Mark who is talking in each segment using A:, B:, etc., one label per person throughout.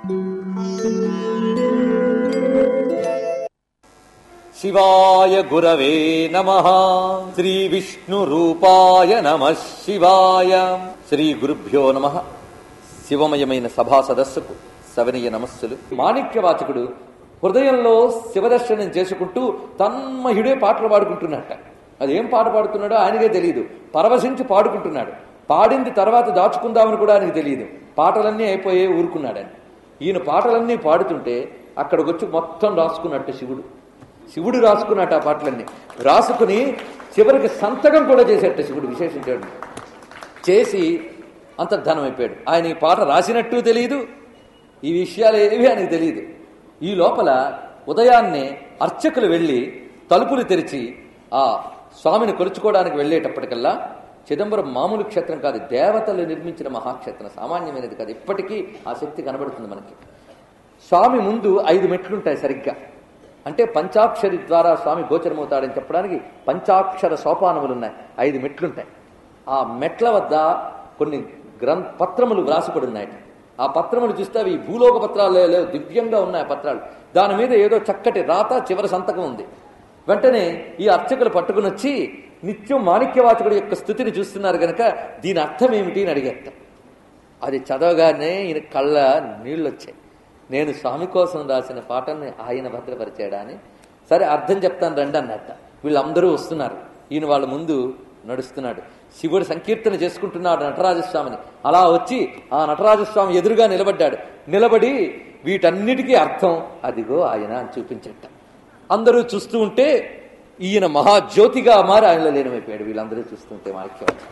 A: శివాయ గురవే నమ శ్రీ విష్ణు రూపాయ నమ శివాయ శ్రీ గురుభ్యో నమ శివమయమైన సభా సదస్సుకు సవనీయ నమస్సులు మాణిక్యవాచకుడు హృదయంలో శివదర్శనం చేసుకుంటూ తన్మయుడే పాటలు పాడుకుంటున్నట్ట అదేం పాట పాడుతున్నాడో ఆయనకే తెలియదు పరవశించి పాడుకుంటున్నాడు పాడింది తర్వాత దాచుకుందామని కూడా ఆయనకు తెలియదు పాటలన్నీ అయిపోయే ఊరుకున్నాడని ఈయన పాటలన్నీ పాడుతుంటే అక్కడికి వచ్చి మొత్తం రాసుకున్నట్టు శివుడు శివుడు రాసుకున్నట్టు ఆ పాటలన్నీ రాసుకుని చివరికి సంతకం కూడా చేసేట శివుడు విశేషించాడు చేసి అంతర్ధానం అయిపోయాడు ఆయన ఈ పాట రాసినట్టు తెలియదు ఈ విషయాలు ఏవి ఆయనకు తెలియదు ఈ లోపల ఉదయాన్నే అర్చకులు వెళ్ళి తలుపులు తెరిచి ఆ స్వామిని కొలుచుకోవడానికి వెళ్ళేటప్పటికల్లా చిదంబరం మామూలు క్షేత్రం కాదు దేవతలు నిర్మించిన మహాక్షేత్రం సామాన్యమైనది కాదు ఇప్పటికీ ఆ శక్తి కనబడుతుంది మనకి స్వామి ముందు ఐదు మెట్లుంటాయి సరిగ్గా అంటే పంచాక్షరి ద్వారా స్వామి గోచరమవుతాడని చెప్పడానికి పంచాక్షర సోపానములు ఉన్నాయి ఐదు మెట్లుంటాయి ఆ మెట్ల వద్ద కొన్ని గ్రం పత్రములు వ్రాసిపడి ఉన్నాయి ఆ పత్రములు చూస్తే అవి భూలోక పత్రాలు లేవు దివ్యంగా ఉన్నాయి ఆ పత్రాలు దాని మీద ఏదో చక్కటి రాత చివరి సంతకం ఉంది వెంటనే ఈ అర్చకులు పట్టుకుని వచ్చి నిత్యం మాణిక్యవాచకుడి యొక్క స్థుతిని చూస్తున్నారు గనక దీని అర్థం ఏమిటి అని అడిగేట అది చదవగానే ఈయన కళ్ళ నీళ్ళు వచ్చాయి నేను స్వామి కోసం రాసిన పాటల్ని ఆయన భద్రపరిచాడా అని సరే అర్థం చెప్తాను రండి అన్నట్ట వీళ్ళందరూ వస్తున్నారు ఈయన వాళ్ళ ముందు నడుస్తున్నాడు శివుడు సంకీర్తన చేసుకుంటున్నాడు నటరాజస్వామిని అలా వచ్చి ఆ నటరాజస్వామి ఎదురుగా నిలబడ్డాడు నిలబడి వీటన్నిటికీ అర్థం అదిగో ఆయన అని చూపించట అందరూ చూస్తూ ఉంటే ఈయన మహాజ్యోతిగా మారి ఆయనలో లీనమైపోయాడు వీళ్ళందరూ చూస్తుంటే మాణిక్యవాచకం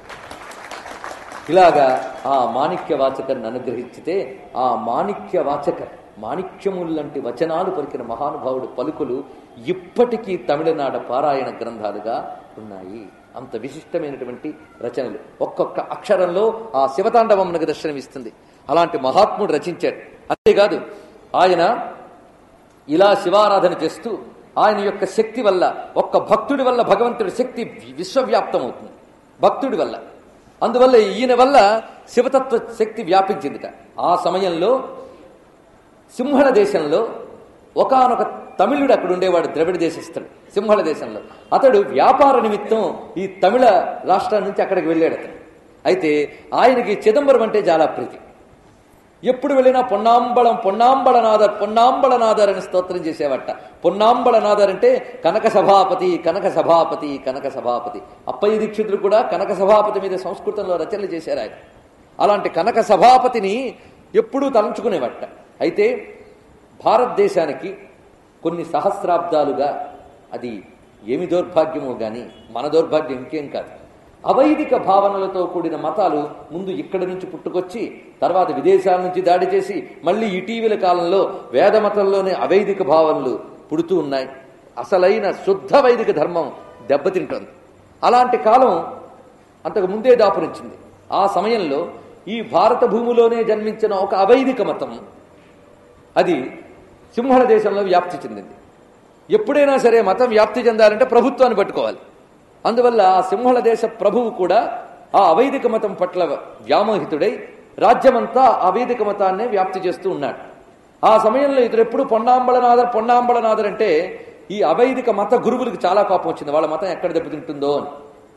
A: ఇలాగా ఆ మాణిక్య వాచకర్ని అనుగ్రహించితే ఆ మాణిక్య వాచకర్ మాణిక్యములంటి వచనాలు పలికిన మహానుభావుడు పలుకులు ఇప్పటికీ తమిళనాడు పారాయణ గ్రంథాలుగా ఉన్నాయి అంత విశిష్టమైనటువంటి రచనలు ఒక్కొక్క అక్షరంలో ఆ శివతాండవం మనకు దర్శనమిస్తుంది అలాంటి మహాత్ముడు రచించాడు అంతేకాదు ఆయన ఇలా శివారాధన చేస్తూ ఆయన యొక్క శక్తి వల్ల ఒక్క భక్తుడి వల్ల భగవంతుడి శక్తి విశ్వవ్యాప్తం అవుతుంది భక్తుడి వల్ల అందువల్ల ఈయన వల్ల శివతత్వ శక్తి వ్యాపించిందిట ఆ సమయంలో సింహళ దేశంలో ఒకనొక తమిళుడు అక్కడ ఉండేవాడు ద్రవిడ దేశస్థుడు సింహళ దేశంలో అతడు వ్యాపార నిమిత్తం ఈ తమిళ రాష్ట్రం నుంచి అక్కడికి వెళ్ళాడు అతను అయితే ఆయనకి చిదంబరం అంటే చాలా ప్రీతి ఎప్పుడు వెళ్ళినా పొన్నాంబళం పొన్నాంబళనాథర్ పొన్నాంబళనాథర్ అని స్తోత్రం చేసేవట పొన్నాంబళనాథర్ అంటే కనక సభాపతి కనక సభాపతి కనక సభాపతి అప్పయ్య దీక్షితులు కూడా కనక సభాపతి మీద సంస్కృతంలో రచనలు చేశారు ఆయన అలాంటి కనక సభాపతిని ఎప్పుడూ తలంచుకునేవట అయితే భారతదేశానికి కొన్ని సహస్రాబ్దాలుగా అది ఏమి దౌర్భాగ్యమో గాని మన దౌర్భాగ్యం ఇంకేం కాదు అవైదిక భావనలతో కూడిన మతాలు ముందు ఇక్కడి నుంచి పుట్టుకొచ్చి తర్వాత విదేశాల నుంచి దాడి చేసి మళ్ళీ ఇటీవల కాలంలో వేద మతంలోనే అవైదిక భావనలు పుడుతూ ఉన్నాయి అసలైన శుద్ధ వైదిక ధర్మం దెబ్బతింటోంది అలాంటి కాలం అంతకు ముందే దాపురించింది ఆ సమయంలో ఈ భారత భూమిలోనే జన్మించిన ఒక అవైదిక మతం అది సింహళ దేశంలో వ్యాప్తి చెందింది ఎప్పుడైనా సరే మతం వ్యాప్తి చెందాలంటే ప్రభుత్వాన్ని పట్టుకోవాలి అందువల్ల ఆ సింహళ దేశ ప్రభువు కూడా ఆ అవైదిక మతం పట్ల వ్యామోహితుడై రాజ్యమంతా అవైదిక మతాన్నే వ్యాప్తి చేస్తూ ఉన్నాడు ఆ సమయంలో ఇతడు ఎప్పుడు పొన్నాంబళనాథర్ పొన్నాంబళనాథర్ అంటే ఈ అవైదిక మత గురువులకు చాలా కోపం వచ్చింది వాళ్ళ మతం ఎక్కడ దెబ్బతింటుందో అని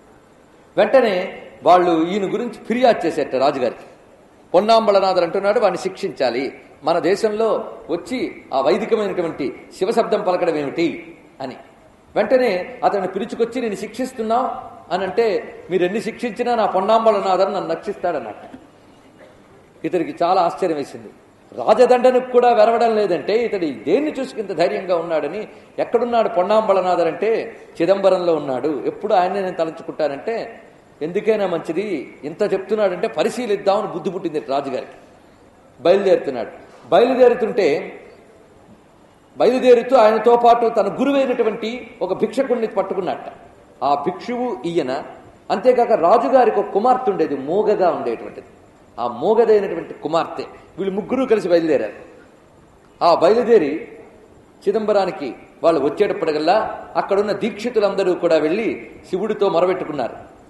A: వెంటనే వాళ్ళు ఈయన గురించి ఫిర్యాదు చేసేట రాజుగారికి పొన్నాంబళనాథర్ అంటున్నాడు వాడిని శిక్షించాలి మన దేశంలో వచ్చి ఆ వైదికమైనటువంటి శివశబ్దం పలకడం ఏమిటి అని వెంటనే అతన్ని పిలుచుకొచ్చి నేను శిక్షిస్తున్నా అని అంటే మీరు ఎన్ని శిక్షించినా నా పొన్నాంబళనాథర్ నన్ను రక్షిస్తాడన్నట్ట ఇతడికి చాలా ఆశ్చర్యం వేసింది రాజదండనికి కూడా వెరవడం లేదంటే ఇతడి దేన్ని చూసుకు ఇంత ధైర్యంగా ఉన్నాడని ఎక్కడున్నాడు పొన్నాంబళనాథర్ అంటే చిదంబరంలో ఉన్నాడు ఎప్పుడు ఆయనే నేను తలంచుకుంటానంటే ఎందుకైనా మంచిది ఇంత చెప్తున్నాడంటే పరిశీలిద్దామని బుద్ధి పుట్టింది రాజుగారికి బయలుదేరుతున్నాడు బయలుదేరుతుంటే బయలుదేరుతూ ఆయనతో పాటు తన గురువైనటువంటి ఒక భిక్షకుడిని పట్టుకున్నట్ట ఆ భిక్షువు ఈయన అంతేకాక రాజుగారికి ఒక కుమార్తె ఉండేది మూగగా ఉండేటువంటిది ఆ మూగదైనటువంటి కుమార్తె వీళ్ళు ముగ్గురు కలిసి బయలుదేరారు ఆ బయలుదేరి చిదంబరానికి వాళ్ళు వచ్చేటప్పటికల్లా అక్కడున్న దీక్షితులందరూ కూడా వెళ్ళి శివుడితో మొరబెట్టుకున్నారు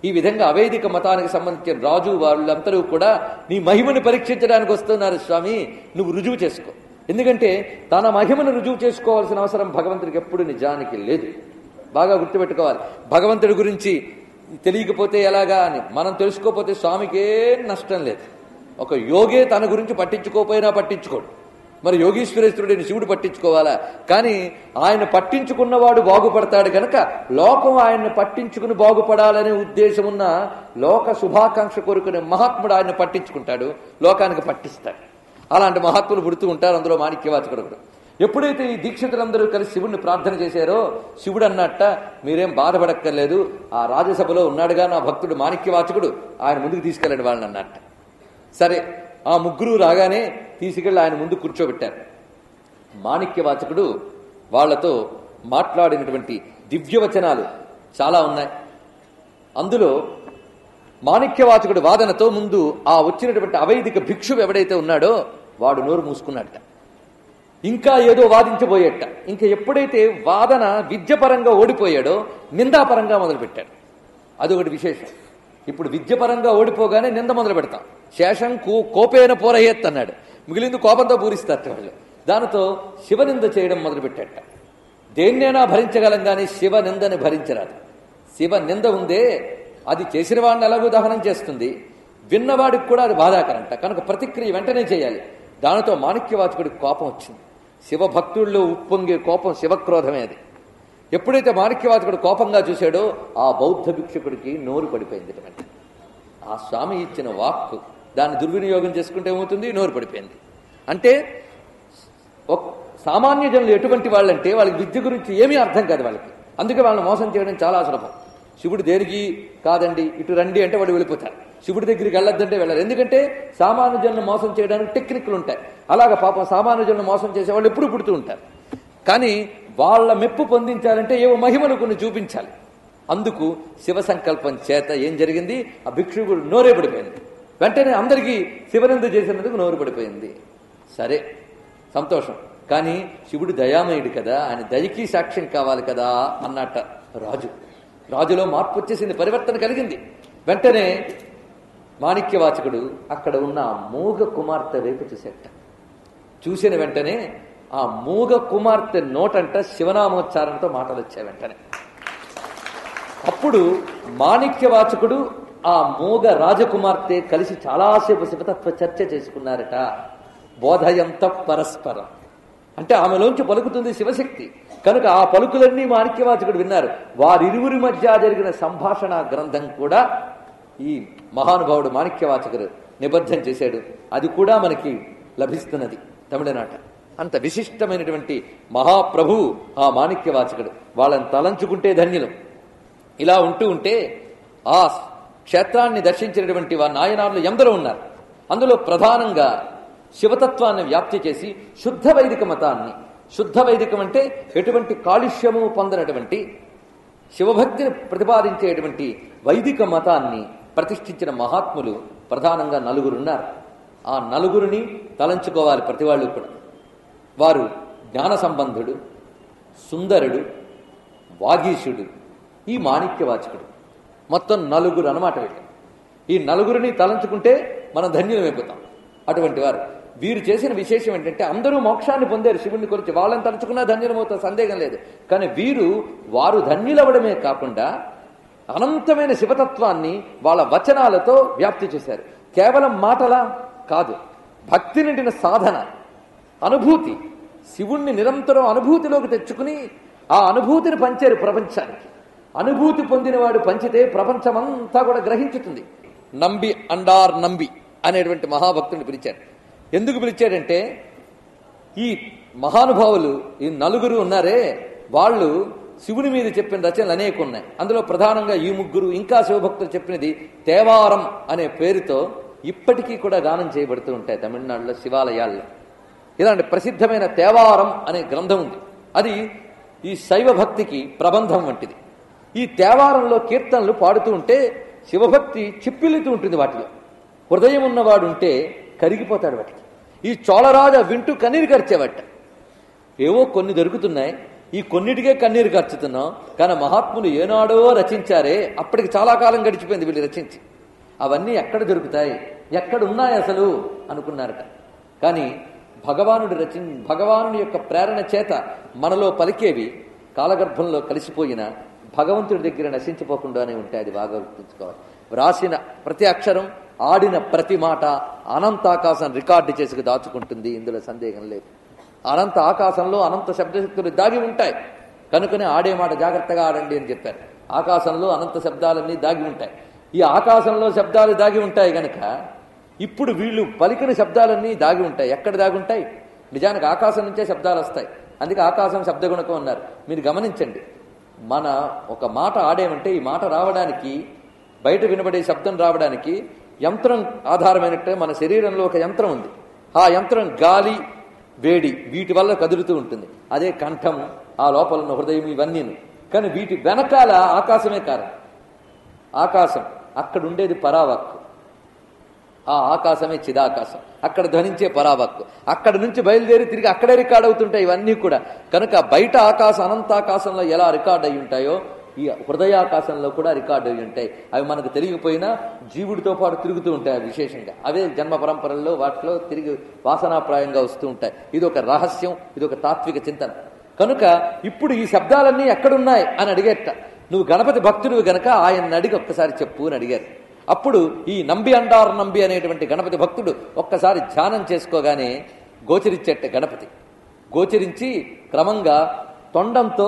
A: ఈ విధంగా అవైదిక మతానికి సంబంధించిన రాజు వాళ్ళందరూ కూడా నీ మహిమను పరీక్షించడానికి వస్తున్నారు స్వామి నువ్వు రుజువు చేసుకో ఎందుకంటే తన మహిమను రుజువు చేసుకోవాల్సిన అవసరం భగవంతుడికి ఎప్పుడు నిజానికి లేదు బాగా గుర్తుపెట్టుకోవాలి భగవంతుడి గురించి తెలియకపోతే ఎలాగా అని మనం తెలుసుకోకపోతే స్వామికి ఏం నష్టం లేదు ఒక యోగే తన గురించి పట్టించుకోకపోయినా పట్టించుకోడు మరి యోగీశ్వరేశ్వరుడిని శివుడు పట్టించుకోవాలా కానీ ఆయన పట్టించుకున్నవాడు బాగుపడతాడు గనక లోకం ఆయన్ని పట్టించుకుని బాగుపడాలనే ఉద్దేశం ఉన్న లోక శుభాకాంక్ష కోరుకునే మహాత్ముడు ఆయన పట్టించుకుంటాడు లోకానికి పట్టిస్తాడు అలాంటి మహాత్ములు పుడుతూ ఉంటారు అందులో మాణిక్యవాచకుడు ఒకడు. ఎప్పుడైతే ఈ దీక్షితులందరూ కలిసి శివుణ్ణి ప్రార్థన చేశారో శివుడు అన్నట్ట మీరేం బాధపడక్కర్లేదు ఆ రాజ్యసభలో ఉన్నాడుగా నా భక్తుడు మాణిక్యవాచకుడు ఆయన ముందుకు తీసుకెళ్ళండి వాళ్ళని అన్నట్ట సరే ఆ ముగ్గురు రాగానే తీసుకెళ్లి ఆయన ముందు కూర్చోబెట్టారు మాణిక్యవాచకుడు వాళ్లతో మాట్లాడినటువంటి దివ్యవచనాలు చాలా ఉన్నాయి అందులో మాణిక్యవాచకుడి వాదనతో ముందు ఆ వచ్చినటువంటి అవైదిక భిక్షువు ఎవడైతే ఉన్నాడో వాడు నోరు మూసుకున్నట్ట ఇంకా ఏదో వాదించబోయేట ఇంకా ఎప్పుడైతే వాదన విద్యపరంగా ఓడిపోయాడో నిందాపరంగా మొదలుపెట్టాడు అదొకటి విశేషం ఇప్పుడు విద్యపరంగా ఓడిపోగానే నింద మొదలు పెడతాం శేషం కూ కోపేన పోరయ్యత్ అన్నాడు మిగిలింది కోపంతో పూరిస్తారు వాళ్ళు దానితో శివనింద చేయడం మొదలుపెట్టాట దేన్నైనా భరించగలం కానీ శివ నిందని భరించరాదు శివ నింద ఉందే అది చేసిన వాడిని ఎలాగో దహనం చేస్తుంది విన్నవాడికి కూడా అది బాధాకరంట కనుక ప్రతిక్రియ వెంటనే చేయాలి దానితో మాణిక్యవాచకుడికి కోపం వచ్చింది శివభక్తుల్లో ఉప్పొంగే కోపం శివక్రోధమే అది ఎప్పుడైతే మాణిక్యవాచకుడు కోపంగా చూశాడో ఆ బౌద్ధ భిక్షుకుడికి నోరు పడిపోయింది వెంటనే ఆ స్వామి ఇచ్చిన వాక్కు దాన్ని దుర్వినియోగం చేసుకుంటే ఏమవుతుంది నోరు పడిపోయింది అంటే ఒక సామాన్య జనులు ఎటువంటి వాళ్ళంటే వాళ్ళకి విద్య గురించి ఏమీ అర్థం కాదు వాళ్ళకి అందుకే వాళ్ళని మోసం చేయడం చాలా సులభం శివుడు దేనికి కాదండి ఇటు రండి అంటే వాళ్ళు వెళ్ళిపోతారు శివుడి దగ్గరికి వెళ్ళొద్దంటే వెళ్ళరు ఎందుకంటే సామాన్య జనులు మోసం చేయడానికి టెక్నిక్లు ఉంటాయి అలాగ పాపం సామాన్య జనులు మోసం చేసే వాళ్ళు ఎప్పుడు పుడుతూ ఉంటారు కానీ వాళ్ళ మెప్పు పొందించాలంటే ఏవో మహిమలు కొన్ని చూపించాలి అందుకు శివ సంకల్పం చేత ఏం జరిగింది ఆ భిక్షుకుడు నోరే పడిపోయింది వెంటనే అందరికీ శివనింద చేసినందుకు నోరు పడిపోయింది సరే సంతోషం కానీ శివుడు దయామయుడు కదా ఆయన దయకి సాక్ష్యం కావాలి కదా అన్నట్ట రాజు రాజులో మార్పు వచ్చేసింది పరివర్తన కలిగింది వెంటనే మాణిక్యవాచకుడు అక్కడ ఉన్న ఆ మూగ కుమార్తె వైపు చూసేట చూసిన వెంటనే ఆ మూగ కుమార్తె నోటంట శివనామోచ్చారణతో మాటలు వచ్చాయి వెంటనే అప్పుడు మాణిక్యవాచకుడు ఆ మూగ రాజకుమార్తె కలిసి చాలాసేపు శివతత్వ చర్చ చేసుకున్నారట బోధయంత పరస్పరం అంటే ఆమెలోంచి పలుకుతుంది శివశక్తి కనుక ఆ పలుకులన్నీ మాణిక్యవాచకుడు విన్నారు వారిరువురి మధ్య జరిగిన సంభాషణ గ్రంథం కూడా ఈ మహానుభావుడు మాణిక్యవాచకుడు నిబద్ధం చేశాడు అది కూడా మనకి లభిస్తున్నది తమిళనాట అంత విశిష్టమైనటువంటి మహాప్రభు ఆ మాణిక్యవాచకుడు వాళ్ళని తలంచుకుంటే ధన్యులం ఇలా ఉంటూ ఉంటే ఆ క్షేత్రాన్ని దర్శించినటువంటి వారి నాయనార్లు ఎందరో ఉన్నారు అందులో ప్రధానంగా శివతత్వాన్ని వ్యాప్తి చేసి శుద్ధ వైదిక మతాన్ని శుద్ధ వైదికం అంటే ఎటువంటి కాలుష్యము పొందనటువంటి శివభక్తిని ప్రతిపాదించేటువంటి వైదిక మతాన్ని ప్రతిష్ఠించిన మహాత్ములు ప్రధానంగా నలుగురున్నారు ఆ నలుగురిని తలంచుకోవాలి ప్రతి వాళ్ళు కూడా వారు జ్ఞాన సంబంధుడు సుందరుడు వాగీశుడు ఈ మాణిక్యవాచకుడు మొత్తం నలుగురు అనమాట వీళ్ళు ఈ నలుగురిని తలంచుకుంటే మనం ధన్యులమైపోతాం అటువంటి వారు వీరు చేసిన విశేషం ఏంటంటే అందరూ మోక్షాన్ని పొందారు శివుడిని గురించి వాళ్ళని తలుచుకున్నా ధన్యులమవుతా సందేహం లేదు కానీ వీరు వారు ధన్యులవడమే కాకుండా అనంతమైన శివతత్వాన్ని వాళ్ళ వచనాలతో వ్యాప్తి చేశారు కేవలం మాటలా కాదు భక్తి నిండిన సాధన అనుభూతి శివుణ్ణి నిరంతరం అనుభూతిలోకి తెచ్చుకుని ఆ అనుభూతిని పంచారు ప్రపంచానికి అనుభూతి పొందినవాడు పంచితే ప్రపంచమంతా కూడా గ్రహించుతుంది నంబి అండార్ నంబి అనేటువంటి మహాభక్తుడిని పిలిచారు ఎందుకు పిలిచాడంటే ఈ మహానుభావులు ఈ నలుగురు ఉన్నారే వాళ్ళు శివుని మీద చెప్పిన రచనలు అనేక ఉన్నాయి అందులో ప్రధానంగా ఈ ముగ్గురు ఇంకా శివభక్తులు చెప్పినది తేవారం అనే పేరుతో ఇప్పటికీ కూడా గానం చేయబడుతూ ఉంటాయి తమిళనాడులో శివాలయాల్లో ఇలాంటి ప్రసిద్ధమైన తేవారం అనే గ్రంథం ఉంది అది ఈ శైవ భక్తికి ప్రబంధం వంటిది ఈ తేవారంలో కీర్తనలు పాడుతూ ఉంటే శివభక్తి చిప్పిల్లుతూ ఉంటుంది వాటిలో హృదయం ఉన్నవాడు ఉంటే కరిగిపోతాడు వాటికి ఈ చోళరాజ వింటూ కన్నీరు కరిచేవట ఏవో కొన్ని దొరుకుతున్నాయి ఈ కొన్నిటికే కన్నీరు ఖర్చుతున్నాం కానీ మహాత్ములు ఏనాడో రచించారే అప్పటికి చాలా కాలం గడిచిపోయింది వీళ్ళు రచించి అవన్నీ ఎక్కడ దొరుకుతాయి ఎక్కడ ఉన్నాయి అసలు అనుకున్నారట కానీ భగవానుడు రచి భగవానుడి యొక్క ప్రేరణ చేత మనలో పలికేవి కాలగర్భంలో కలిసిపోయిన భగవంతుడి దగ్గర నశించిపోకుండానే ఉంటాయి అది బాగా గుర్తుంచుకోవాలి వ్రాసిన ప్రతి అక్షరం ఆడిన ప్రతి మాట అనంతాకాశం రికార్డు చేసుకు దాచుకుంటుంది ఇందులో సందేహం లేదు అనంత ఆకాశంలో అనంత శబ్దశక్తులు దాగి ఉంటాయి కనుకనే ఆడే మాట జాగ్రత్తగా ఆడండి అని చెప్పారు ఆకాశంలో అనంత శబ్దాలన్నీ దాగి ఉంటాయి ఈ ఆకాశంలో శబ్దాలు దాగి ఉంటాయి గనక ఇప్పుడు వీళ్ళు పలికిన శబ్దాలన్నీ దాగి ఉంటాయి ఎక్కడ దాగి ఉంటాయి నిజానికి ఆకాశం నుంచే శబ్దాలు వస్తాయి అందుకే ఆకాశం శబ్దగుణకం అన్నారు మీరు గమనించండి మన ఒక మాట ఆడేమంటే ఈ మాట రావడానికి బయట వినబడే శబ్దం రావడానికి యంత్రం ఆధారమైనట్టే మన శరీరంలో ఒక యంత్రం ఉంది ఆ యంత్రం గాలి వేడి వీటి వల్ల కదులుతూ ఉంటుంది అదే కంఠం ఆ లోపల ఉన్న హృదయం ఇవన్నీ కానీ వీటి వెనకాల ఆకాశమే కారణం ఆకాశం అక్కడ ఉండేది పరావాక్కు ఆ ఆకాశమే చిదాకాశం అక్కడ ధ్వనించే పరావాక్కు అక్కడ నుంచి బయలుదేరి తిరిగి అక్కడే రికార్డ్ అవుతుంటాయి ఇవన్నీ కూడా కనుక బయట ఆకాశం అనంతాకాశంలో ఎలా రికార్డ్ అయి ఉంటాయో ఈ హృదయాకాశంలో కూడా రికార్డ్ అయి ఉంటాయి అవి మనకు తెలియకపోయినా జీవుడితో పాటు తిరుగుతూ ఉంటాయి అవి విశేషంగా అవే జన్మ పరంపరల్లో వాటిలో తిరిగి వాసనాప్రాయంగా వస్తూ ఉంటాయి ఇది ఒక రహస్యం ఇది ఒక తాత్విక చింతన కనుక ఇప్పుడు ఈ శబ్దాలన్నీ ఎక్కడున్నాయి అని అడిగేట నువ్వు గణపతి భక్తుడివి గనక ఆయన అడిగి ఒక్కసారి చెప్పు అని అడిగారు అప్పుడు ఈ నంబి అండారు నంబి అనేటువంటి గణపతి భక్తుడు ఒక్కసారి ధ్యానం చేసుకోగానే గోచరించేట గణపతి గోచరించి క్రమంగా తొండంతో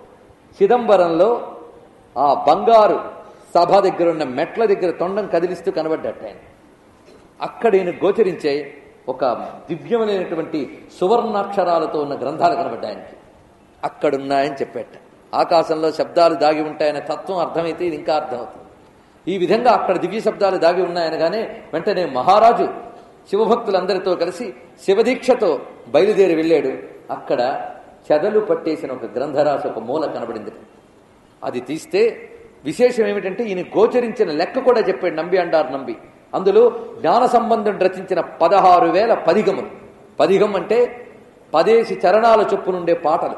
A: చిదంబరంలో ఆ బంగారు సభ దగ్గర ఉన్న మెట్ల దగ్గర తొండం కదిలిస్తూ కనబడ్డట ఆయన అక్కడ ఈయన గోచరించే ఒక దివ్యమైనటువంటి సువర్ణాక్షరాలతో ఉన్న గ్రంథాలు కనబడ్డాయనికి అక్కడున్నాయని చెప్పేట ఆకాశంలో శబ్దాలు దాగి ఉంటాయనే తత్వం అర్థమైతే ఇది ఇంకా అర్థమవుతుంది ఈ విధంగా అక్కడ దివ్య శబ్దాలు దాగి ఉన్నాయనగానే వెంటనే మహారాజు శివభక్తులందరితో కలిసి శివదీక్షతో బయలుదేరి వెళ్ళాడు అక్కడ చెదలు పట్టేసిన ఒక గ్రంథరాశి ఒక మూల కనబడింది అది తీస్తే విశేషం ఏమిటంటే ఈయన గోచరించిన లెక్క కూడా చెప్పాడు నంబి అండారు నంబి అందులో జ్ఞాన సంబంధం రచించిన పదహారు వేల పదిగములు పదిగం అంటే పదేసి చరణాల చొప్పునుండే పాటలు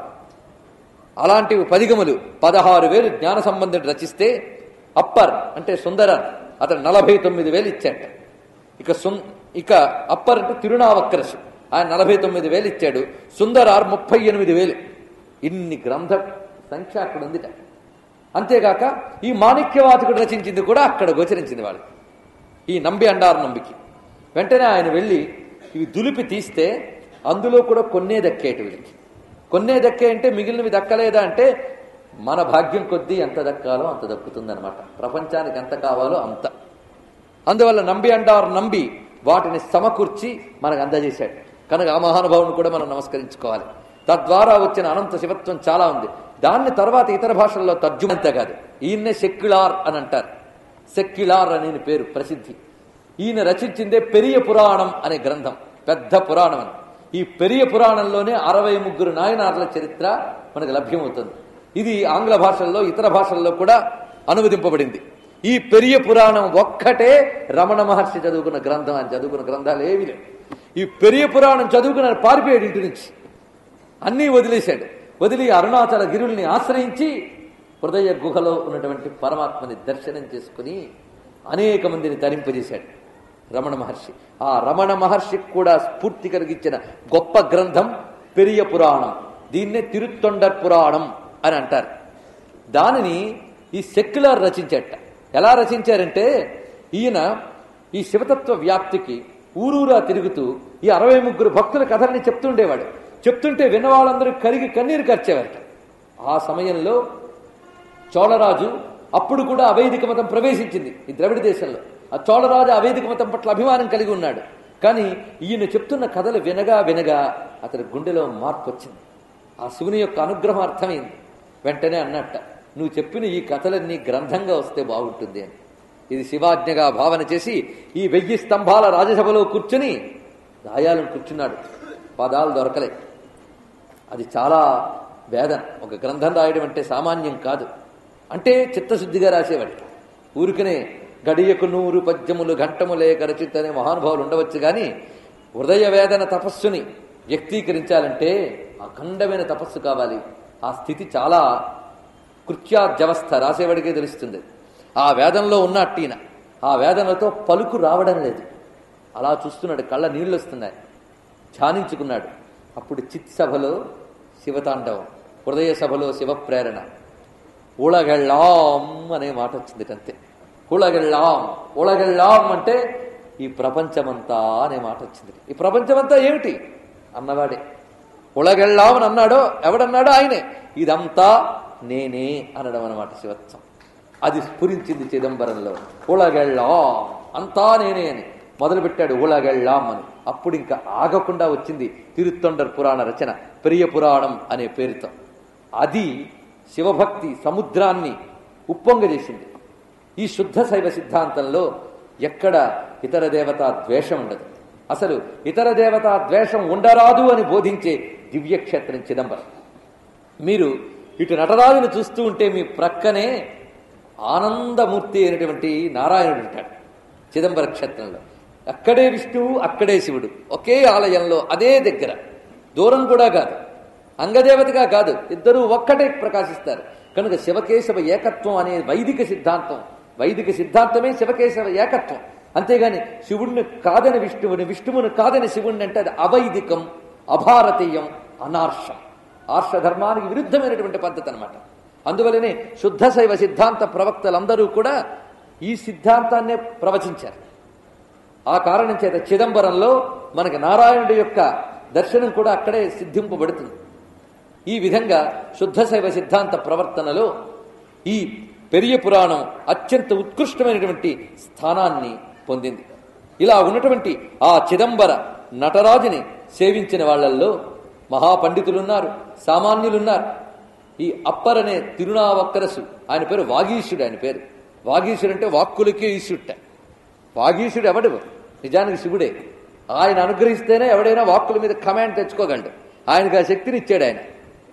A: అలాంటివి పదిగములు పదహారు వేలు జ్ఞాన సంబంధం రచిస్తే అప్పర్ అంటే సుందరన్ అతను నలభై తొమ్మిది వేలు ఇచ్చాట ఇక సున్ ఇక అప్పర్ అంటే తిరునావక్కరసు ఆయన నలభై తొమ్మిది వేలు ఇచ్చాడు సుందరార్ ముప్పై ఎనిమిది వేలు ఇన్ని గ్రంథ సంఖ్య అక్కడ ఉందిట అంతేగాక ఈ మాణిక్యవాచకుడు రచించింది కూడా అక్కడ గోచరించింది వాళ్ళకి ఈ నంబి అండారు నంబికి వెంటనే ఆయన వెళ్ళి ఇవి దులిపి తీస్తే అందులో కూడా కొన్నే దక్కేటి వీళ్ళకి కొన్నే దక్కే అంటే మిగిలినవి దక్కలేదా అంటే మన భాగ్యం కొద్దీ ఎంత దక్కాలో అంత దక్కుతుందనమాట ప్రపంచానికి ఎంత కావాలో అంత అందువల్ల నంబి అంటారు నంబి వాటిని సమకూర్చి మనకు అందజేశాడు కనుక ఆ మహానుభావుని కూడా మనం నమస్కరించుకోవాలి తద్వారా వచ్చిన అనంత శివత్వం చాలా ఉంది దాన్ని తర్వాత ఇతర భాషల్లో తర్జుమంతే కాదు ఈయన్నే సెక్యులార్ అని అంటారు సెక్యులార్ అనే పేరు ప్రసిద్ధి ఈయన రచించిందే పెరియ పురాణం అనే గ్రంథం పెద్ద పురాణం అని ఈ పెరియ పురాణంలోనే అరవై ముగ్గురు నాయనార్ల చరిత్ర మనకు లభ్యమవుతుంది ఇది ఆంగ్ల భాషల్లో ఇతర భాషల్లో కూడా అనువదింపబడింది ఈ పెరియ పురాణం ఒక్కటే రమణ మహర్షి చదువుకున్న గ్రంథం అని చదువుకున్న గ్రంథాలు ఏవి లేవు ఈ పెరియ పురాణం చదువుకున్న పారిపోయాడు ఇంటి నుంచి అన్నీ వదిలేశాడు వదిలి అరుణాచల గిరుల్ని ఆశ్రయించి హృదయ గుహలో ఉన్నటువంటి పరమాత్మని దర్శనం చేసుకుని అనేక మందిని తరింపజేశాడు రమణ మహర్షి ఆ రమణ మహర్షికి కూడా స్ఫూర్తి కలిగించిన గొప్ప గ్రంథం పెరియ పురాణం దీన్నే తిరుత్తొండర్ పురాణం అని అంటారు దానిని ఈ సెక్యులర్ రచించేట ఎలా రచించారంటే ఈయన ఈ శివతత్వ వ్యాప్తికి ఊరూరా తిరుగుతూ ఈ అరవై ముగ్గురు భక్తుల కథల్ని చెప్తుండేవాడు చెప్తుంటే విన్నవాళ్ళందరూ కరిగి కన్నీరు ఖర్చేవారట ఆ సమయంలో చోళరాజు అప్పుడు కూడా అవైదిక మతం ప్రవేశించింది ఈ ద్రవిడ దేశంలో ఆ చోళరాజు అవైదిక మతం పట్ల అభిమానం కలిగి ఉన్నాడు కానీ ఈయన చెప్తున్న కథలు వినగా వినగా అతని గుండెలో మార్పు వచ్చింది ఆ శివుని యొక్క అనుగ్రహం అర్థమైంది వెంటనే అన్నట్ట నువ్వు చెప్పిన ఈ కథలన్నీ గ్రంథంగా వస్తే బాగుంటుంది అని ఇది శివాజ్ఞగా భావన చేసి ఈ వెయ్యి స్తంభాల రాజసభలో కూర్చుని రాయాలను కూర్చున్నాడు పదాలు దొరకలే అది చాలా వేదన ఒక గ్రంథం రాయడం అంటే సామాన్యం కాదు అంటే చిత్తశుద్ధిగా రాసేవాడు ఊరికనే గడియకు నూరు పద్యములు ఘంటములే రచిత అనే మహానుభావులు ఉండవచ్చు కానీ హృదయ వేదన తపస్సుని వ్యక్తీకరించాలంటే అఖండమైన తపస్సు కావాలి ఆ స్థితి చాలా కృత్యాద్యవస్థ రాసేవాడికే తెలుస్తుంది ఆ వేదంలో ఉన్నట్టిన ఆ వేదనతో పలుకు రావడం లేదు అలా చూస్తున్నాడు కళ్ళ నీళ్ళు వస్తున్నాయి ధ్యానించుకున్నాడు అప్పుడు చిత్ సభలో శివతాండవం హృదయ సభలో శివప్రేరణ ఉళగళ్ళాం అనే మాట వచ్చింది అంతే ఉళగళ్ళాం ఉళగళ్ళాం అంటే ఈ ప్రపంచమంతా అనే మాట వచ్చింది ఈ ప్రపంచమంతా ఏమిటి అన్నవాడే ఉళగళ్ళాం అని అన్నాడో ఎవడన్నాడో ఆయనే ఇదంతా నేనే అనడం అన్నమాట శివత్వం అది స్ఫురించింది చిదంబరంలో ఉళగళ్ళాం అంతా నేనే అని మొదలుపెట్టాడు ఉళగళ్ళాం అని అప్పుడు ఇంకా ఆగకుండా వచ్చింది తిరుత్తొండర్ పురాణ రచన ప్రియ పురాణం అనే పేరుతో అది శివభక్తి సముద్రాన్ని ఉప్పొంగజేసింది ఈ శుద్ధ శైవ సిద్ధాంతంలో ఎక్కడ ఇతర దేవతా ద్వేషం ఉండదు అసలు ఇతర దేవతా ద్వేషం ఉండరాదు అని బోధించే దివ్యక్షేత్రం చిదంబరం మీరు ఇటు నటరాజును చూస్తూ ఉంటే మీ ప్రక్కనే ఆనందమూర్తి అయినటువంటి నారాయణుడు ఉంటాడు చిదంబర క్షేత్రంలో అక్కడే విష్ణువు అక్కడే శివుడు ఒకే ఆలయంలో అదే దగ్గర దూరం కూడా కాదు అంగదేవతగా కాదు ఇద్దరూ ఒక్కటే ప్రకాశిస్తారు కనుక శివకేశవ ఏకత్వం అనే వైదిక సిద్ధాంతం వైదిక సిద్ధాంతమే శివకేశవ ఏకత్వం అంతేగాని శివుణ్ణి కాదని విష్ణువుని విష్ణువుని కాదని శివుణ్ణి అంటే అది అవైదికం అభారతీయం అనార్షం ఆర్ష ధర్మానికి విరుద్ధమైనటువంటి పద్ధతి అనమాట అందువలనే శుద్ధ శైవ సిద్ధాంత ప్రవక్తలందరూ కూడా ఈ సిద్ధాంతాన్నే ప్రవచించారు ఆ కారణం చేత చిదంబరంలో మనకి నారాయణుడి యొక్క దర్శనం కూడా అక్కడే సిద్ధింపబడుతుంది ఈ విధంగా శుద్ధ శైవ సిద్ధాంత ప్రవర్తనలో ఈ పెరియ పురాణం అత్యంత ఉత్కృష్టమైనటువంటి స్థానాన్ని పొందింది ఇలా ఉన్నటువంటి ఆ చిదంబర నటరాజుని సేవించిన వాళ్ళల్లో మహాపండితులున్నారు సామాన్యులున్నారు ఈ అప్పర్ అనే తిరునావక్కరసు ఆయన పేరు వాగీశుడు ఆయన పేరు వాగీశుడు అంటే వాక్కులకే ఈశుట్ట వాగీశుడు ఎవడు నిజానికి శివుడే ఆయన అనుగ్రహిస్తేనే ఎవడైనా వాక్కుల మీద కమాండ్ తెచ్చుకోగలడు ఆయనకు ఆ శక్తిని ఇచ్చాడు ఆయన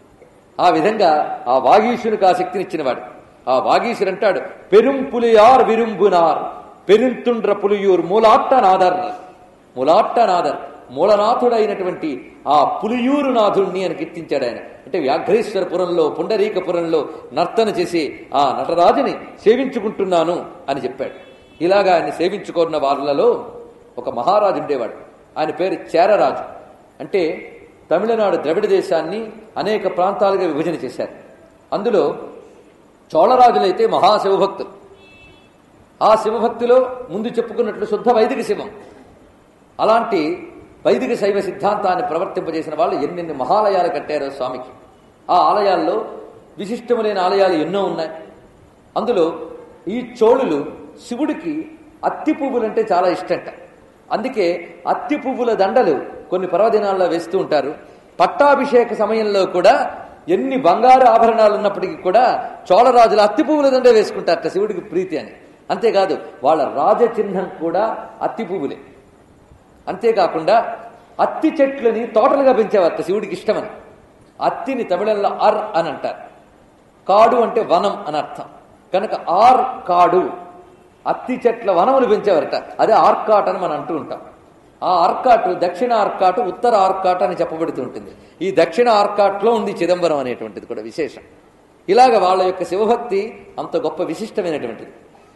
A: ఆ విధంగా ఆ వాగీశునికి ఆ శక్తిని ఇచ్చినవాడు ఆ వాగీశుడు అంటాడు పెరుం పులియార్ విరుంబునార్ పెరుంతుండ్ర పులియూర్ మూలాట్ట నాదర్ మూలాట్ట నాదర్ మూలనాథుడైనటువంటి ఆ పులియూరు నాథుణ్ణి అని కీర్తించాడు ఆయన అంటే వ్యాఘ్రేశ్వరపురంలో పుండరీకపురంలో నర్తన చేసి ఆ నటరాజుని సేవించుకుంటున్నాను అని చెప్పాడు ఇలాగా ఆయన సేవించుకున్న వాళ్ళలో ఒక మహారాజు ఉండేవాడు ఆయన పేరు చేరరాజు అంటే తమిళనాడు ద్రవిడ దేశాన్ని అనేక ప్రాంతాలుగా విభజన చేశారు అందులో చోళరాజులైతే మహాశివభక్తులు ఆ శివభక్తిలో ముందు చెప్పుకున్నట్లు శుద్ధ వైదిక శివం అలాంటి వైదిక శైవ సిద్ధాంతాన్ని ప్రవర్తింపజేసిన వాళ్ళు ఎన్నెన్ని మహాలయాలు కట్టారో స్వామికి ఆ ఆలయాల్లో విశిష్టములైన ఆలయాలు ఎన్నో ఉన్నాయి అందులో ఈ చోళులు శివుడికి అత్తి పువ్వులంటే చాలా ఇష్టంట అందుకే అత్తి పువ్వుల దండలు కొన్ని పర్వదినాల్లో వేస్తూ ఉంటారు పట్టాభిషేక సమయంలో కూడా ఎన్ని బంగారు ఆభరణాలు ఉన్నప్పటికీ కూడా చోళరాజులు అత్తి పువ్వుల దండ వేసుకుంటారట శివుడికి ప్రీతి అని అంతేకాదు వాళ్ళ రాజచిహ్నం కూడా అత్తి పువ్వులే అంతేకాకుండా అత్తి చెట్లని తోటలుగా పెంచేవారట శివుడికి ఇష్టమని అత్తిని తమిళంలో అర్ అని అంటారు కాడు అంటే వనం అని అర్థం కనుక ఆర్ కాడు అత్తి చెట్ల వనములు పెంచేవారట అదే ఆర్కాట్ అని మనం అంటూ ఉంటాం ఆ ఆర్కాటు దక్షిణ ఆర్కాటు ఉత్తర ఆర్కాట్ అని చెప్పబడుతూ ఉంటుంది ఈ దక్షిణ ఆర్కాట్లో ఉంది చిదంబరం అనేటువంటిది కూడా విశేషం ఇలాగ వాళ్ళ యొక్క శివభక్తి అంత గొప్ప విశిష్టమైనటువంటిది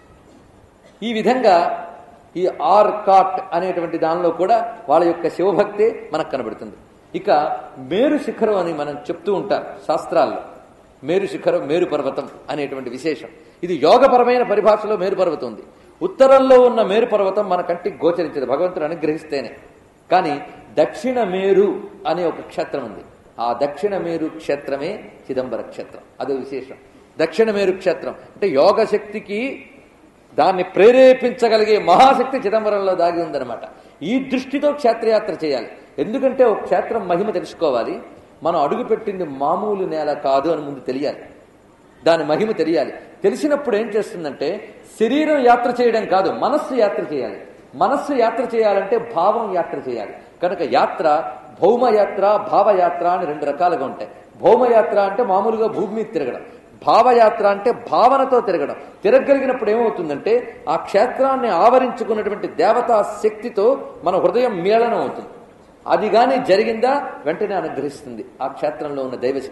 A: ఈ విధంగా ఈ ఆర్కాట్ అనేటువంటి దానిలో కూడా వాళ్ళ యొక్క శివభక్తే మనకు కనబడుతుంది ఇక మేరు శిఖరం అని మనం చెప్తూ ఉంటారు శాస్త్రాల్లో మేరు శిఖరం మేరు పర్వతం అనేటువంటి విశేషం ఇది యోగపరమైన పరిభాషలో మేరు పర్వతం ఉంది ఉత్తరంలో ఉన్న మేరు పర్వతం మన కంటికి గోచరించదు భగవంతుడు అనుగ్రహిస్తేనే కానీ దక్షిణ మేరు అనే ఒక క్షేత్రం ఉంది ఆ దక్షిణ మేరు క్షేత్రమే చిదంబర క్షేత్రం అదో విశేషం దక్షిణ మేరు క్షేత్రం అంటే యోగ శక్తికి దాన్ని ప్రేరేపించగలిగే మహాశక్తి చిదంబరంలో దాగి ఉందన్నమాట ఈ దృష్టితో క్షేత్రయాత్ర చేయాలి ఎందుకంటే ఒక క్షేత్రం మహిమ తెలుసుకోవాలి మనం అడుగుపెట్టింది మామూలు నేల కాదు అని ముందు తెలియాలి దాని మహిమ తెలియాలి తెలిసినప్పుడు ఏం చేస్తుందంటే శరీరం యాత్ర చేయడం కాదు మనస్సు యాత్ర చేయాలి మనస్సు యాత్ర చేయాలంటే భావం యాత్ర చేయాలి కనుక యాత్ర భౌమయాత్ర భావయాత్ర అని రెండు రకాలుగా ఉంటాయి భౌమయాత్ర అంటే మామూలుగా భూమి మీద తిరగడం భావయాత్ర అంటే భావనతో తిరగడం తిరగలిగినప్పుడు ఏమవుతుందంటే ఆ క్షేత్రాన్ని ఆవరించుకున్నటువంటి దేవతా శక్తితో మన హృదయం మేళనం అవుతుంది అది కానీ జరిగిందా వెంటనే అనుగ్రహిస్తుంది ఆ క్షేత్రంలో ఉన్న దైవశక్తి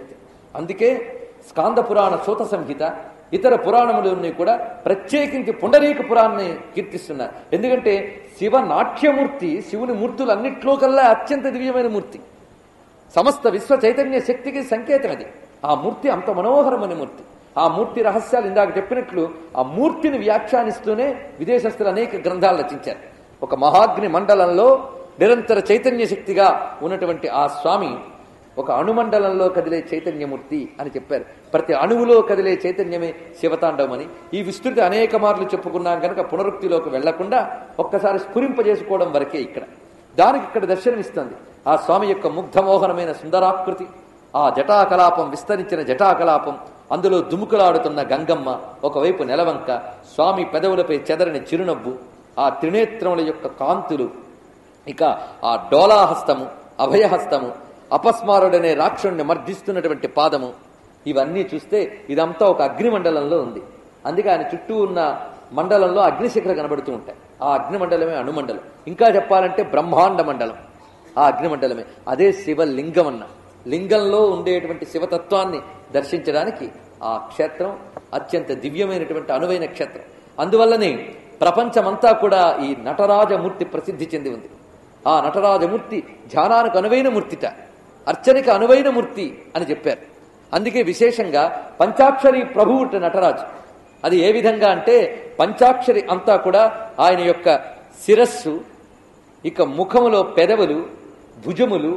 A: అందుకే స్కాంద పురాణ సూత సంహిత ఇతర పురాణములన్నీ కూడా ప్రత్యేకించి పుండరీక పురాణాన్ని కీర్తిస్తున్నారు ఎందుకంటే శివ నాట్యమూర్తి శివుని మూర్తులు అన్నిట్లో కల్లా అత్యంత దివ్యమైన మూర్తి సమస్త విశ్వ చైతన్య శక్తికి సంకేతం అది ఆ మూర్తి అంత మనోహరమైన మూర్తి ఆ మూర్తి రహస్యాలు ఇందాక చెప్పినట్లు ఆ మూర్తిని వ్యాఖ్యానిస్తూనే విదేశస్తులు అనేక గ్రంథాలు రచించారు ఒక మహాగ్ని మండలంలో నిరంతర చైతన్య శక్తిగా ఉన్నటువంటి ఆ స్వామి ఒక అణుమండలంలో కదిలే చైతన్యమూర్తి అని చెప్పారు ప్రతి అణువులో కదిలే చైతన్యమే శివతాండవమని ఈ విస్తృతి అనేక మార్లు చెప్పుకున్నాం కనుక పునరుక్తిలోకి వెళ్లకుండా ఒక్కసారి స్ఫురింపజేసుకోవడం వరకే ఇక్కడ దానికి ఇక్కడ దర్శనమిస్తుంది ఆ స్వామి యొక్క ముగ్ధమోహనమైన సుందరాకృతి ఆ జటాకలాపం విస్తరించిన జటాకలాపం అందులో దుముకులాడుతున్న గంగమ్మ ఒకవైపు నెలవంక స్వామి పెదవులపై చెదరని చిరునవ్వు ఆ త్రినేత్రముల యొక్క కాంతులు ఇక ఆ డోలాహస్తము అభయహస్తము అపస్మారుడనే రాక్షుణ్ణి మర్దిస్తున్నటువంటి పాదము ఇవన్నీ చూస్తే ఇదంతా ఒక అగ్నిమండలంలో ఉంది అందుకే ఆయన చుట్టూ ఉన్న మండలంలో అగ్నిశిఖర కనబడుతూ ఉంటాయి ఆ అగ్నిమండలమే అణుమండలం ఇంకా చెప్పాలంటే బ్రహ్మాండ మండలం ఆ అగ్నిమండలమే అదే శివలింగం అన్న లింగంలో ఉండేటువంటి శివతత్వాన్ని దర్శించడానికి ఆ క్షేత్రం అత్యంత దివ్యమైనటువంటి అనువైన క్షేత్రం అందువల్లనే ప్రపంచమంతా కూడా ఈ నటరాజమూర్తి ప్రసిద్ధి చెంది ఉంది ఆ నటరాజమూర్తి ధ్యానానికి అనువైన మూర్తిట అర్చనకి అనువైన మూర్తి అని చెప్పారు అందుకే విశేషంగా పంచాక్షరి ప్రభువుట నటరాజు అది ఏ విధంగా అంటే పంచాక్షరి అంతా కూడా ఆయన యొక్క శిరస్సు ఇక ముఖములో పెదవులు భుజములు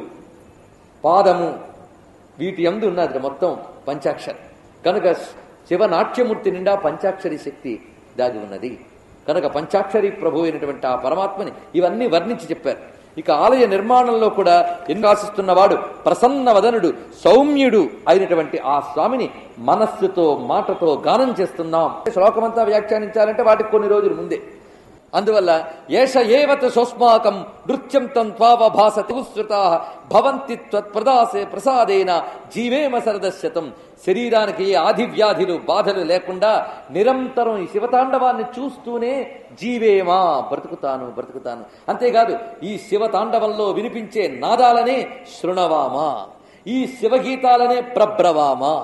A: పాదము వీటి ఎందు ఉన్నది మొత్తం పంచాక్షరి కనుక శివనాట్యమూర్తి నిండా పంచాక్షరి శక్తి దాగి ఉన్నది కనుక పంచాక్షరి ప్రభు అయినటువంటి ఆ పరమాత్మని ఇవన్నీ వర్ణించి చెప్పారు ఇక ఆలయ నిర్మాణంలో కూడా ఎన్ని ఆశిస్తున్నవాడు ప్రసన్న వదనుడు సౌమ్యుడు అయినటువంటి ఆ స్వామిని మనస్సుతో మాటతో గానం చేస్తున్నాం శ్లోకమంతా వ్యాఖ్యానించాలంటే వాటికి కొన్ని రోజులు ముందే అందువల్ల ఏష ఏవత సోస్మాకం నృత్యం తం త్వావభాసతి ఉత్సృతా భవంతి త్వత్ప్రదాసే ప్రసాదేన జీవేమ సరదశ్యతం శరీరానికి ఏ ఆదివ్యాధులు బాధలు లేకుండా నిరంతరం ఈ శివతాండవాన్ని చూస్తూనే జీవేమా బ్రతుకుతాను బ్రతుకుతాను అంతేకాదు ఈ శివతాండవంలో వినిపించే నాదాలనే శృణవామా ఈ శివగీతాలనే ప్రబ్రవామా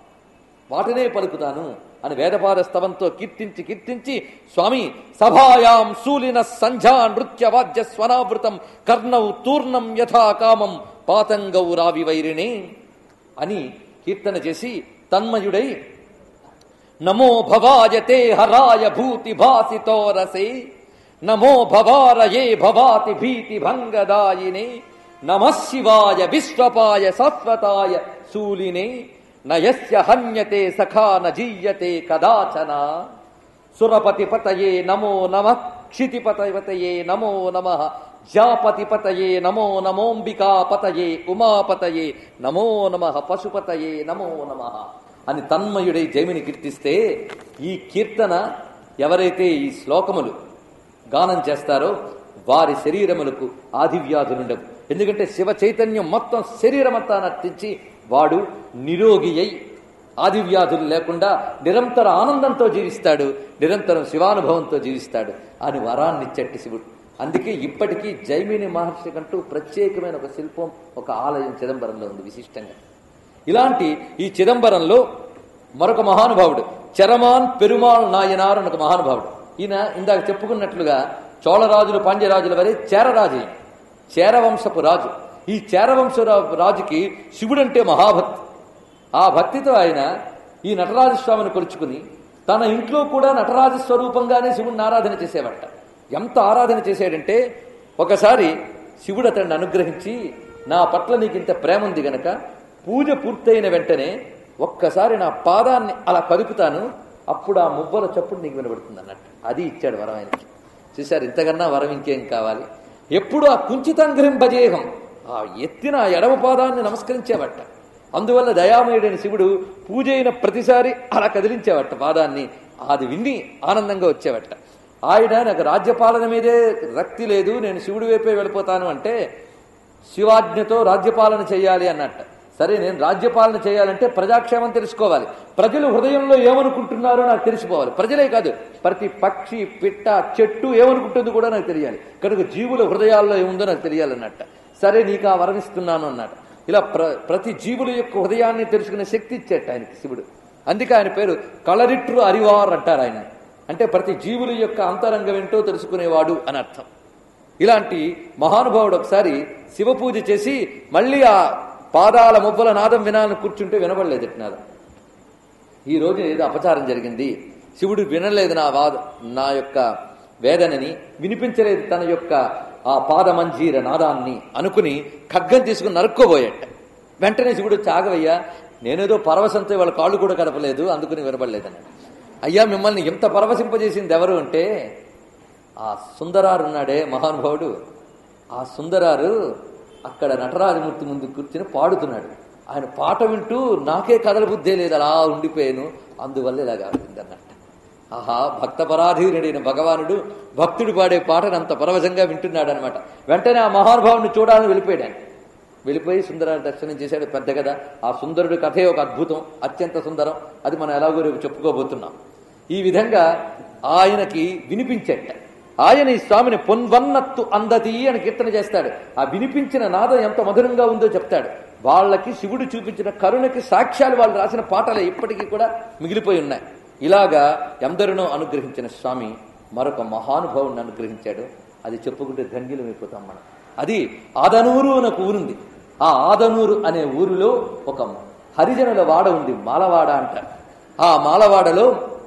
A: వాటినే పలుకుతాను అని వేదపాద స్తవంతో కీర్తించి కీర్తించి స్వామి సభాయాం శూలిన సంధ్యా నృత్య వాద్య స్వనావృతం కర్ణౌ తూర్ణం యథా కామం పాతంగౌ రావి వైరిణి అని కీర్తన చేసి తన్మయుడై నమో భవాయ తే హరాయ భూతి భాసితో రసే నమో భవారయే భవాతి భీతి భంగదాయినే నమ శివాయ విశ్వపాయ శాశ్వతాయ శూలినే నయస్య హన్యతే సఖా నజీయతే కదాచన సురపతిపతయే నమో నమ క్షితిపతయే నమో నమ జాపతిపతయే నమో నమోంబికాపతయే ఉమాపతయే నమో నమ పశుపతయే నమో నమ అని తన్మయుడై జైమిని కీర్తిస్తే ఈ కీర్తన ఎవరైతే ఈ శ్లోకములు గానం చేస్తారో వారి శరీరములకు ఆదివ్యాధులుండవు ఎందుకంటే శివ చైతన్యం మొత్తం శరీరమంతా నర్తించి వాడు నిరోగి అయి ఆదివ్యాధులు లేకుండా నిరంతర ఆనందంతో జీవిస్తాడు నిరంతరం శివానుభవంతో జీవిస్తాడు అని వరాన్ని ఇచ్చట్టి శివుడు అందుకే ఇప్పటికీ జైమిని మహర్షి కంటూ ప్రత్యేకమైన ఒక శిల్పం ఒక ఆలయం చిదంబరంలో ఉంది విశిష్టంగా ఇలాంటి ఈ చిదంబరంలో మరొక మహానుభావుడు చరమాన్ పెరుమాళ్ నాయనార్ అని ఒక మహానుభావుడు ఈయన ఇందాక చెప్పుకున్నట్లుగా చోళరాజులు పాండ్యరాజుల వరే చేరరాజు ఈయన. చేరవంశపు రాజు ఈ చేరవంశ రా- రాజుకి శివుడంటే మహాభక్తి ఆ భక్తితో ఆయన ఈ నటరాజస్వామిని కొలుచుకుని తన ఇంట్లో కూడా నటరాజ స్వరూపంగానే శివుడిని ఆరాధన చేసేవాట ఎంత ఆరాధన చేశాడంటే ఒకసారి శివుడు అతన్ని అనుగ్రహించి నా పట్ల నీకు ఇంత ప్రేమ ఉంది గనక పూజ పూర్తయిన వెంటనే ఒక్కసారి నా పాదాన్ని అలా కదుపుతాను అప్పుడు ఆ మువ్వల చప్పుడు నీకు వినబడుతుంది అన్నట్టు అది ఇచ్చాడు వరం ఆయనకి చూశారు ఇంతకన్నా వరం ఇంకేం కావాలి ఎప్పుడు ఆ కుంచితంగ్రం భజేహం ఆ ఎత్తిన ఆ ఎడమ పాదాన్ని నమస్కరించేవట అందువల్ల దయామయుడైన శివుడు పూజ అయిన ప్రతిసారి అలా కదిలించేవట పాదాన్ని అది విన్ని ఆనందంగా వచ్చేవట ఆయన నాకు రాజ్యపాలన మీదే రక్తి లేదు నేను శివుడి వైపే వెళ్ళిపోతాను అంటే శివాజ్ఞతో రాజ్యపాలన చేయాలి అన్నట్ట సరే నేను రాజ్యపాలన చేయాలంటే ప్రజాక్షేమం తెలుసుకోవాలి ప్రజలు హృదయంలో ఏమనుకుంటున్నారో నాకు తెలిసిపోవాలి ప్రజలే కాదు ప్రతి పక్షి పిట్ట చెట్టు ఏమనుకుంటుందో కూడా నాకు తెలియాలి కనుక జీవుల హృదయాల్లో ఏముందో నాకు తెలియాలన్నట్ట సరే నీకు ఆ వరం ఇస్తున్నాను అన్నట్ట ఇలా ప్ర ప్రతి జీవుల యొక్క హృదయాన్ని తెలుసుకునే శక్తి ఇచ్చేట ఆయనకి శివుడు అందుకే ఆయన పేరు కలరిట్రు అరివార్ అంటారు ఆయన అంటే ప్రతి జీవుల యొక్క అంతరంగం ఏంటో తెలుసుకునేవాడు అని అర్థం ఇలాంటి మహానుభావుడు ఒకసారి శివ పూజ చేసి మళ్ళీ ఆ పాదాల మువ్వల నాదం వినాలని కూర్చుంటే వినబడలేదు నాదం ఈ రోజు ఏదో అపచారం జరిగింది శివుడు వినలేదు నా వాద నా యొక్క వేదనని వినిపించలేదు తన యొక్క ఆ పాదమంజీర నాదాన్ని అనుకుని ఖడ్గం తీసుకుని నరుక్కోబోయాట వెంటనే శివుడు చాగవయ్యా నేనేదో పరవశంతో వాళ్ళ కాళ్ళు కూడా కదపలేదు అందుకుని వినబడలేదని అయ్యా మిమ్మల్ని ఎంత పరవశింపజేసింది ఎవరు అంటే ఆ సుందరారు ఉన్నాడే మహానుభావుడు ఆ సుందరారు అక్కడ నటరాజమూర్తి ముందు కూర్చుని పాడుతున్నాడు ఆయన పాట వింటూ నాకే కదల బుద్ధే లేదు అలా ఉండిపోయాను అందువల్ల ఇలాగా అన్నట్టు ఆహా భక్త పరాధీనుడైన భగవానుడు భక్తుడు పాడే పాటను అంత పరవశంగా వింటున్నాడు అనమాట వెంటనే ఆ మహానుభావుని చూడాలని వెళ్ళిపోయాడు ఆయన వెళ్ళిపోయి సుందరాన్ని దర్శనం చేశాడు పెద్ద కదా ఆ సుందరుడి కథే ఒక అద్భుతం అత్యంత సుందరం అది మనం ఎలాగో రేపు చెప్పుకోబోతున్నాం ఈ విధంగా ఆయనకి వినిపించట ఆయన ఈ స్వామిని పొన్వన్నత్తు అందతి అని కీర్తన చేస్తాడు ఆ వినిపించిన నాదం ఎంత మధురంగా ఉందో చెప్తాడు వాళ్ళకి శివుడు చూపించిన కరుణకి సాక్ష్యాలు వాళ్ళు రాసిన పాటలే ఇప్పటికీ కూడా మిగిలిపోయి ఉన్నాయి ఇలాగా ఎందరినో అనుగ్రహించిన స్వామి మరొక మహానుభావుని అనుగ్రహించాడు అది చెప్పుకుంటే ధన్యులమైపోతాం మనం అది ఆదనూరు అని ఒక ఊరుంది ఆ ఆదనూరు అనే ఊరిలో ఒక హరిజనుల వాడ ఉంది మాలవాడ అంటారు ఆ మాలవాడలో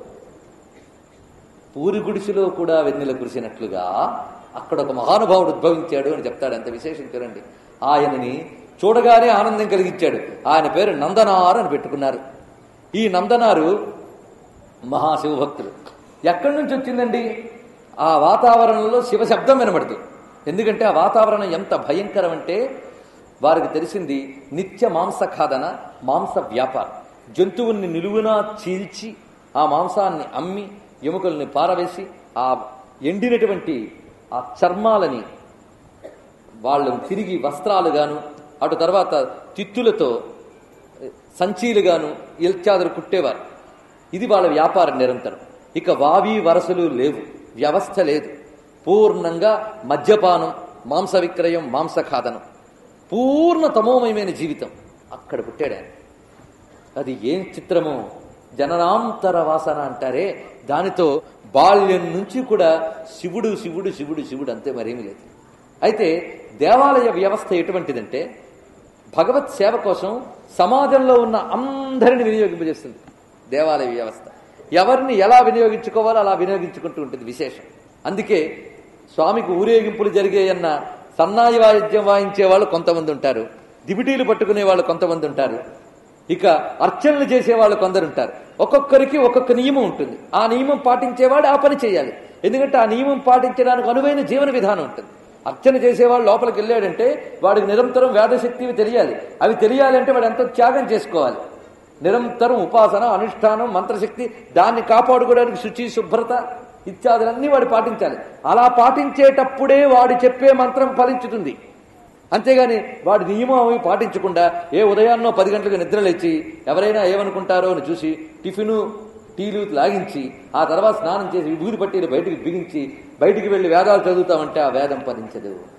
A: పూరి గుడిసెలో కూడా వెన్నెల కురిసినట్లుగా అక్కడ ఒక మహానుభావుడు ఉద్భవించాడు అని చెప్తాడు అంత విశేషం చూడండి ఆయనని చూడగానే ఆనందం కలిగించాడు ఆయన పేరు నందనారు అని పెట్టుకున్నారు ఈ నందనారు మహాశివభక్తుడు ఎక్కడి నుంచి వచ్చిందండి ఆ వాతావరణంలో శివ శబ్దం వినబడుతుంది ఎందుకంటే ఆ వాతావరణం ఎంత భయంకరం అంటే వారికి తెలిసింది నిత్య మాంసఖాదన మాంస వ్యాపారం జంతువుల్ని నిలువునా చీల్చి ఆ మాంసాన్ని అమ్మి ఎముకల్ని పారవేసి ఆ ఎండినటువంటి ఆ చర్మాలని వాళ్ళని తిరిగి వస్త్రాలుగాను అటు తర్వాత తిత్తులతో సంచీలుగాను ఇల్చాదులు కుట్టేవారు ఇది వాళ్ళ వ్యాపారం నిరంతరం ఇక వావి వరసలు లేవు వ్యవస్థ లేదు పూర్ణంగా మద్యపానం మాంస విక్రయం మాంసఖాదనం పూర్ణ తమోమయమైన జీవితం అక్కడ పుట్టాడు ఆయన అది ఏం చిత్రమో జననాంతర వాసన అంటారే దానితో బాల్యం నుంచి కూడా శివుడు శివుడు శివుడు శివుడు అంతే మరేమీ లేదు అయితే దేవాలయ వ్యవస్థ ఎటువంటిదంటే భగవత్ సేవ కోసం సమాజంలో ఉన్న అందరిని వినియోగింపజేస్తుంది దేవాలయ వ్యవస్థ ఎవరిని ఎలా వినియోగించుకోవాలో అలా వినియోగించుకుంటూ ఉంటుంది విశేషం అందుకే స్వామికి ఊరేగింపులు జరిగాయన్న సన్నాయి వాయిద్యం వాయించే వాళ్ళు కొంతమంది ఉంటారు దిబిటీలు పట్టుకునే వాళ్ళు కొంతమంది ఉంటారు ఇక అర్చనలు చేసేవాళ్ళు కొందరు ఉంటారు ఒక్కొక్కరికి ఒక్కొక్క నియమం ఉంటుంది ఆ నియమం పాటించేవాడు ఆ పని చేయాలి ఎందుకంటే ఆ నియమం పాటించడానికి అనువైన జీవన విధానం ఉంటుంది అర్చన చేసేవాడు లోపలికి వెళ్ళాడంటే వాడికి నిరంతరం వేదశక్తివి తెలియాలి అవి తెలియాలంటే వాడు ఎంతో త్యాగం చేసుకోవాలి నిరంతరం ఉపాసన అనుష్ఠానం మంత్రశక్తి దాన్ని కాపాడుకోవడానికి శుచి శుభ్రత ఇత్యాదులన్నీ వాడు పాటించాలి అలా పాటించేటప్పుడే వాడు చెప్పే మంత్రం ఫలించుతుంది అంతేగాని వాడి నియమం అవి పాటించకుండా ఏ ఉదయాన్నో పది గంటలకు నిద్రలేచి ఎవరైనా ఏమనుకుంటారో అని చూసి టిఫిను టీలు లాగించి ఆ తర్వాత స్నానం చేసి విభూతి పట్టీలు బయటికి బిగించి బయటికి వెళ్లి వేదాలు చదువుతామంటే ఆ వేదం ఫలించదు